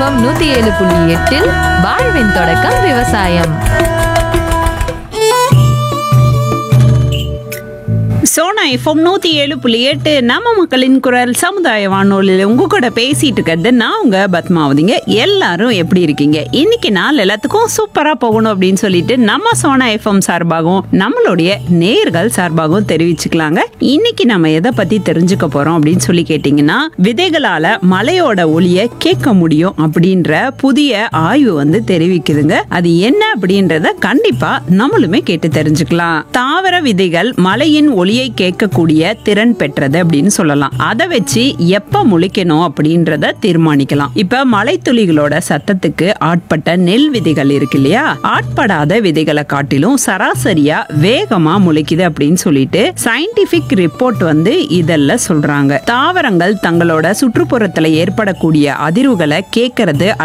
FM நூத்தி ஏழு புள்ளி எட்டில் வாழ்வின் தொடக்கம் விவசாயம் சோனா எஃப்எம் நூத்தி ஏழு புள்ளி எட்டு நம்ம மக்களின் குரல் சமுதாய வானொலியில் உங்க கூட பேசிட்டு இருக்கிறது நான் உங்க பத்மாவதிங்க எல்லாரும் எப்படி இருக்கீங்க இன்னைக்கு நாள் எல்லாத்துக்கும் சூப்பரா போகணும் அப்படின்னு சொல்லிட்டு நம்ம சோனா எஃப்எம் சார்பாகவும் நம்மளுடைய நேர்கள் சார்பாகவும் தெரிவிச்சுக்கலாங்க இன்னைக்கு நம்ம எதை பத்தி தெரிஞ்சுக்க போறோம் அப்படின்னு சொல்லி கேட்டீங்கன்னா விதைகளால மலையோட ஒளிய கேட்க முடியும் அப்படின்ற புதிய ஆய்வு வந்து தெரிவிக்குதுங்க அது என்ன அப்படின்றத கண்டிப்பா நம்மளுமே கேட்டு தெரிஞ்சுக்கலாம் தாவர விதைகள் மலையின் ஒளியை கேட்கக்கூடிய திறன் பெற்றது அப்படின்னு சொல்லலாம் அதை வச்சு எப்ப முளைக்கணும் அப்படின்றத தீர்மானிக்கலாம் இப்ப மலைத்துளிகளோட சத்தத்துக்கு ஆட்பட்ட நெல் விதைகள் இருக்கு இல்லையா ஆட்படாத விதைகளை காட்டிலும் சராசரியா வேகமா முளைக்குது அப்படின்னு சொல்லிட்டு சயின்டிபிக் ரிப்போர்ட் வந்து இதெல்லாம் சொல்றாங்க தாவரங்கள் தங்களோட சுற்றுப்புறத்துல ஏற்படக்கூடிய அதிர்வுகளை கேட்கறது